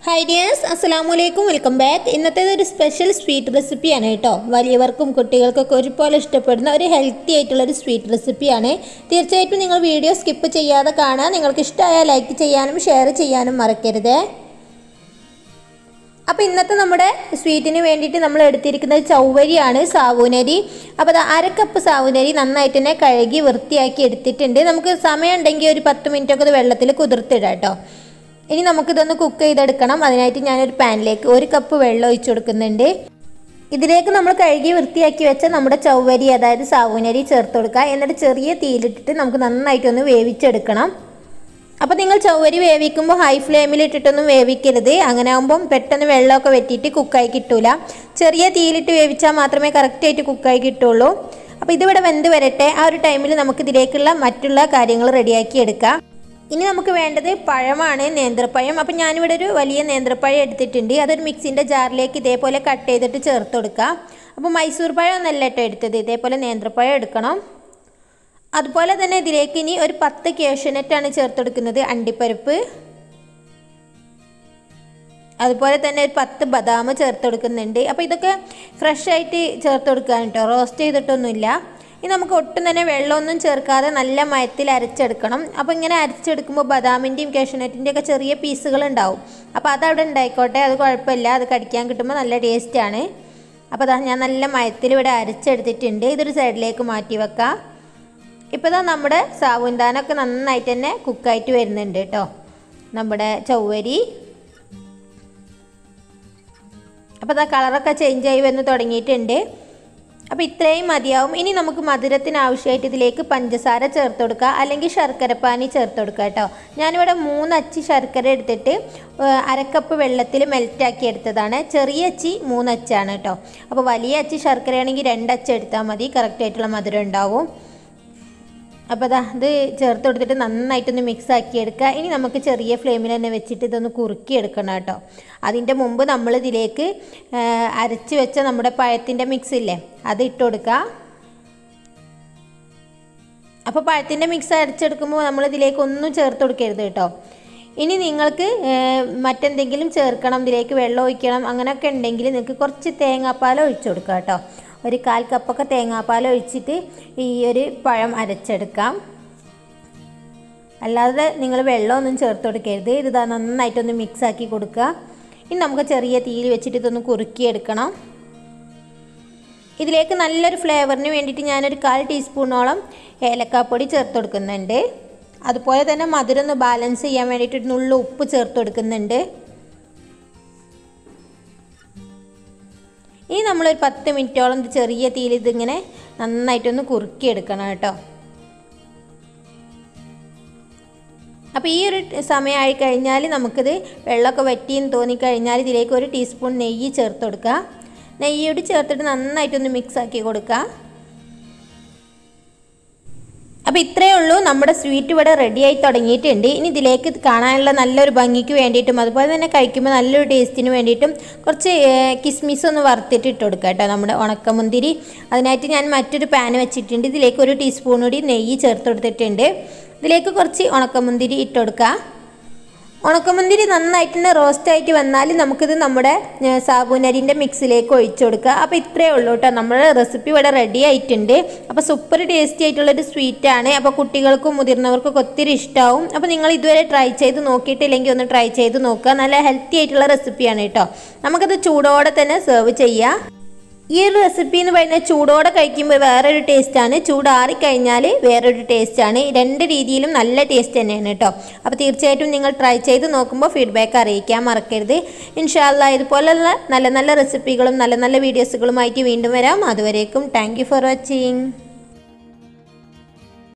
hi dears അസ്സലാമു അലൈക്കും welcome back ഇന്നത്തേത് ഒരു സ്പെഷ്യൽ സ്വീറ്റ് റെസിപ്പിയാണ് കേട്ടോ വലിയവർക്കും കുട്ടികൾക്കൊക്കെ ഒരുപോലെ ഇഷ്ടപ്പെടുന്ന ഒരു ഹെൽത്തി ആയിട്ടുള്ള ഒരു സ്വീറ്റ് റെസിപ്പിയാണ് തീർച്ചയായിട്ടും നിങ്ങൾ വീഡിയോ സ്കിപ്പ് ചെയ്യാതെ കാണാൻ നിങ്ങൾക്ക് ഇഷ്ടമായാൽ ലൈക്ക് ചെയ്യാനും ഷെയർ ചെയ്യാനും മറക്കരുതേ അപ്പോൾ ഇന്നത്തെ നമ്മുടെ സ്വീറ്റിന് വേണ്ടിയിട്ട് നമ്മൾ എടുത്തിരിക്കുന്നത് ചൗവരിയാണ് സാവൂനരി അപ്പോൾ അത് അര കപ്പ് സാവൂനരി നന്നായിട്ട് തന്നെ കഴുകി വൃത്തിയാക്കി എടുത്തിട്ടുണ്ട് നമുക്ക് സമയം ഉണ്ടെങ്കിൽ ഒരു പത്ത് മിനിറ്റ് ഒക്കെ ഇത് വെള്ളത്തിൽ കുതിർത്തിടാം കേട്ടോ ഇനി നമുക്കിതൊന്ന് കുക്ക് ചെയ്തെടുക്കണം അതിനായിട്ട് ഞാനൊരു പാനിലേക്ക് ഒരു കപ്പ് വെള്ളം ഒഴിച്ചു കൊടുക്കുന്നുണ്ട് ഇതിലേക്ക് നമ്മൾ കഴുകി വൃത്തിയാക്കി വെച്ച നമ്മുടെ ചൗവരി അതായത് സാവൂനരി ചേർത്ത് കൊടുക്കുക എന്നിട്ട് ചെറിയ തീയിലിട്ടിട്ട് നമുക്ക് നന്നായിട്ടൊന്ന് വേവിച്ചെടുക്കണം അപ്പോൾ നിങ്ങൾ ചൗവരി വേവിക്കുമ്പോൾ ഹൈ ഫ്ലെയിമിൽ ഇട്ടിട്ടൊന്നും വേവിക്കരുത് അങ്ങനെ ആകുമ്പം പെട്ടെന്ന് വെള്ളമൊക്കെ വെട്ടിയിട്ട് കുക്കായി കിട്ടൂല ചെറിയ തീയിലിട്ട് വേവിച്ചാൽ മാത്രമേ കറക്റ്റായിട്ട് കുക്കായി കിട്ടുള്ളൂ അപ്പോൾ ഇതിവിടെ വെന്ത് വരട്ടെ ആ ഒരു ടൈമിൽ നമുക്ക് ഇതിലേക്കുള്ള മറ്റുള്ള കാര്യങ്ങൾ റെഡിയാക്കി എടുക്കാം ഇനി നമുക്ക് വേണ്ടത് പഴമാണ് നേന്ത്രപ്പഴം അപ്പം ഞാനിവിടെ ഒരു വലിയ നേന്ത്രപ്പഴം എടുത്തിട്ടുണ്ട് അതൊരു മിക്സിൻ്റെ ജാറിലേക്ക് ഇതേപോലെ കട്ട് ചെയ്തിട്ട് ചേർത്ത് കൊടുക്കുക അപ്പോൾ മൈസൂർ പഴം ഒന്നല്ല കേട്ടോ എടുത്തത് ഇതേപോലെ നേന്ത്രപ്പഴം എടുക്കണം അതുപോലെ തന്നെ ഇതിലേക്ക് ഇനി ഒരു പത്ത് കേഷ്യനറ്റാണ് ചേർത്ത് കൊടുക്കുന്നത് അണ്ടിപ്പരിപ്പ് അതുപോലെ തന്നെ ഒരു പത്ത് ബദാം ചേർത്ത് കൊടുക്കുന്നുണ്ട് അപ്പോൾ ഇതൊക്കെ ഫ്രഷ് ആയിട്ട് ചേർത്ത് കൊടുക്കുകയാണ് കേട്ടോ റോസ്റ്റ് ചെയ്തിട്ടൊന്നുമില്ല ഇനി നമുക്ക് ഒട്ടും തന്നെ വെള്ളമൊന്നും ചേർക്കാതെ നല്ല മയത്തിൽ അരച്ചെടുക്കണം അപ്പോൾ ഇങ്ങനെ അരച്ചെടുക്കുമ്പോൾ ബദാമിൻ്റെയും കേഷ്യനറ്റിൻ്റെയും ഒക്കെ ചെറിയ പീസുകൾ ഉണ്ടാവും അപ്പോൾ അതവിടെ ഉണ്ടായിക്കോട്ടെ അത് കുഴപ്പമില്ല അത് കടിക്കാൻ കിട്ടുമ്പോൾ നല്ല ടേസ്റ്റാണ് അപ്പോൾ അതാ ഞാൻ നല്ല മയത്തിൽ ഇവിടെ അരച്ചെടുത്തിട്ടുണ്ട് ഇതൊരു സൈഡിലേക്ക് മാറ്റി വെക്കാം ഇപ്പോൾ ഇതാ നമ്മുടെ സാവുന്താനൊക്കെ നന്നായിട്ട് തന്നെ കുക്കായിട്ട് വരുന്നുണ്ട് കേട്ടോ നമ്മുടെ ചൗവരി അപ്പോൾ ഇതാ കളറൊക്കെ ചേഞ്ച് ആയി വന്ന് തുടങ്ങിയിട്ടുണ്ട് അപ്പോൾ ഇത്രയും മതിയാവും ഇനി നമുക്ക് മധുരത്തിന് ആവശ്യമായിട്ട് ഇതിലേക്ക് പഞ്ചസാര ചേർത്ത് കൊടുക്കുക അല്ലെങ്കിൽ ശർക്കരപ്പാനി ചേർത്ത് കൊടുക്കുക കേട്ടോ ഞാനിവിടെ മൂന്ന് അച്ചി ശർക്കര എടുത്തിട്ട് അരക്കപ്പ് വെള്ളത്തിൽ മെൽറ്റാക്കി എടുത്തതാണ് ചെറിയ അച്ചി മൂന്ന് അച്ചാണ് കേട്ടോ അപ്പോൾ വലിയ അച്ചി ശർക്കരയാണെങ്കിൽ രണ്ടച്ച എടുത്താൽ മതി കറക്റ്റായിട്ടുള്ള മധുരം ഉണ്ടാവും അപ്പോൾ അതാ ഇത് ചേർത്ത് കൊടുത്തിട്ട് നന്നായിട്ടൊന്ന് മിക്സ് ആക്കി എടുക്കുക ഇനി നമുക്ക് ചെറിയ ഫ്ലെയിമിൽ തന്നെ വെച്ചിട്ട് ഇതൊന്ന് കുറുക്കി എടുക്കണം കേട്ടോ അതിൻ്റെ മുമ്പ് നമ്മൾ ഇതിലേക്ക് അരച്ച് വെച്ച നമ്മുടെ പഴത്തിൻ്റെ മിക്സ് ഇല്ലേ അത് ഇട്ട് കൊടുക്കുക അപ്പോൾ പഴത്തിൻ്റെ മിക്സ് അരച്ചെടുക്കുമ്പോൾ നമ്മൾ ഇതിലേക്ക് ഒന്നും ചേർത്ത് കൊടുക്കരുത് കേട്ടോ ഇനി നിങ്ങൾക്ക് മറ്റെന്തെങ്കിലും ചേർക്കണം ഇതിലേക്ക് വെള്ളം ഒഴിക്കണം അങ്ങനെയൊക്കെ ഉണ്ടെങ്കിൽ നിങ്ങൾക്ക് കുറച്ച് തേങ്ങാപ്പാൽ ഒഴിച്ചു കൊടുക്കുക കേട്ടോ ഒരു കാൽ കപ്പൊക്കെ തേങ്ങാപ്പാൽ ഒഴിച്ചിട്ട് ഈ ഒരു പഴം അരച്ചെടുക്കാം അല്ലാതെ നിങ്ങൾ വെള്ളമൊന്നും ചേർത്ത് കൊടുക്കരുത് ഇത് നന്നായിട്ടൊന്ന് മിക്സ് ആക്കി കൊടുക്കുക ഇനി നമുക്ക് ചെറിയ തീയിൽ വെച്ചിട്ട് ഇതൊന്ന് കുറുക്കിയെടുക്കണം ഇതിലേക്ക് നല്ലൊരു ഫ്ലേവറിന് വേണ്ടിയിട്ട് ഞാനൊരു കാൽ ടീസ്പൂണോളം ഏലക്കാപ്പൊടി ചേർത്ത് കൊടുക്കുന്നുണ്ട് അതുപോലെ തന്നെ മധുരം ഒന്ന് ബാലൻസ് ചെയ്യാൻ വേണ്ടിയിട്ട് നുള്ള ഉപ്പ് ചേർത്ത് കൊടുക്കുന്നുണ്ട് ഇനി നമ്മളൊരു പത്ത് മിനിറ്റോളം ഇത് ചെറിയ തീയിൽ ഇതിങ്ങനെ നന്നായിട്ടൊന്ന് കുറുക്കിയെടുക്കണം കേട്ടോ അപ്പോൾ ഈ ഒരു സമയമായി കഴിഞ്ഞാൽ നമുക്കിത് വെള്ളമൊക്കെ വറ്റിയെന്ന് തോന്നിക്കഴിഞ്ഞാൽ ഇതിലേക്ക് ഒരു ടീസ്പൂൺ നെയ്യ് ചേർത്ത് കൊടുക്കുക നെയ്യോട് ചേർത്തിട്ട് നന്നായിട്ടൊന്ന് മിക്സ് ആക്കി കൊടുക്കുക അപ്പോൾ ഇത്രയേ ഉള്ളൂ നമ്മുടെ സ്വീറ്റ് ഇവിടെ റെഡി ആയി തുടങ്ങിയിട്ടുണ്ട് ഇനി ഇതിലേക്ക് കാണാനുള്ള നല്ലൊരു ഭംഗിക്ക് വേണ്ടിയിട്ടും അതുപോലെ തന്നെ കഴിക്കുമ്പോൾ നല്ലൊരു ടേസ്റ്റിന് വേണ്ടിയിട്ടും കുറച്ച് കിസ്മിസ് ഒന്ന് വറുത്തിട്ട് ഇട്ട് കൊടുക്കുക കേട്ടോ നമ്മുടെ ഉണക്കമുന്തിരി അതിനായിട്ട് ഞാൻ മറ്റൊരു പാൻ വെച്ചിട്ടുണ്ട് ഇതിലേക്ക് ഒരു ടീസ്പൂൺ കൂടി നെയ്യ് ചേർത്ത് കൊടുത്തിട്ടുണ്ട് ഇതിലേക്ക് കുറച്ച് ഉണക്കമുന്തിരി ഇട്ട് കൊടുക്കുക ഉണക്കമുന്തിരി നന്നായിട്ട് തന്നെ റോസ്റ്റ് ആയിട്ട് വന്നാൽ നമുക്കിത് നമ്മുടെ സാബുനരിൻ്റെ മിക്സിലേക്ക് ഒഴിച്ചു കൊടുക്കുക അപ്പോൾ ഇത്രയേ ഉള്ളൂ കേട്ടോ നമ്മുടെ റെസിപ്പി ഇവിടെ റെഡി ആയിട്ടുണ്ട് അപ്പോൾ സൂപ്പർ ടേസ്റ്റി ആയിട്ടുള്ളൊരു സ്വീറ്റാണ് അപ്പോൾ കുട്ടികൾക്കും മുതിർന്നവർക്കൊക്കെ ഒത്തിരി ഇഷ്ടമാവും അപ്പോൾ നിങ്ങൾ ഇതുവരെ ട്രൈ ചെയ്ത് നോക്കിയിട്ടില്ലെങ്കിൽ ഒന്ന് ട്രൈ ചെയ്ത് നോക്കുക നല്ല ഹെൽത്തി ആയിട്ടുള്ള റെസിപ്പിയാണ് കേട്ടോ നമുക്കത് ചൂടോടെ തന്നെ സെർവ് ചെയ്യാം ഈ ഒരു റെസിപ്പി എന്ന് പറയുന്നത് ചൂടോടെ കഴിക്കുമ്പോൾ വേറൊരു ടേസ്റ്റാണ് ചൂടാറിക്കഴിഞ്ഞാൽ വേറൊരു ടേസ്റ്റാണ് രണ്ട് രീതിയിലും നല്ല ടേസ്റ്റ് തന്നെയാണ് കേട്ടോ അപ്പോൾ തീർച്ചയായിട്ടും നിങ്ങൾ ട്രൈ ചെയ്ത് നോക്കുമ്പോൾ ഫീഡ്ബാക്ക് അറിയിക്കാൻ മറക്കരുത് ഇൻഷാല്ല ഇതുപോലുള്ള നല്ല നല്ല റെസിപ്പികളും നല്ല നല്ല വീഡിയോസുകളുമായിട്ട് വീണ്ടും വരാം അതുവരേക്കും താങ്ക് ഫോർ വാച്ചിങ്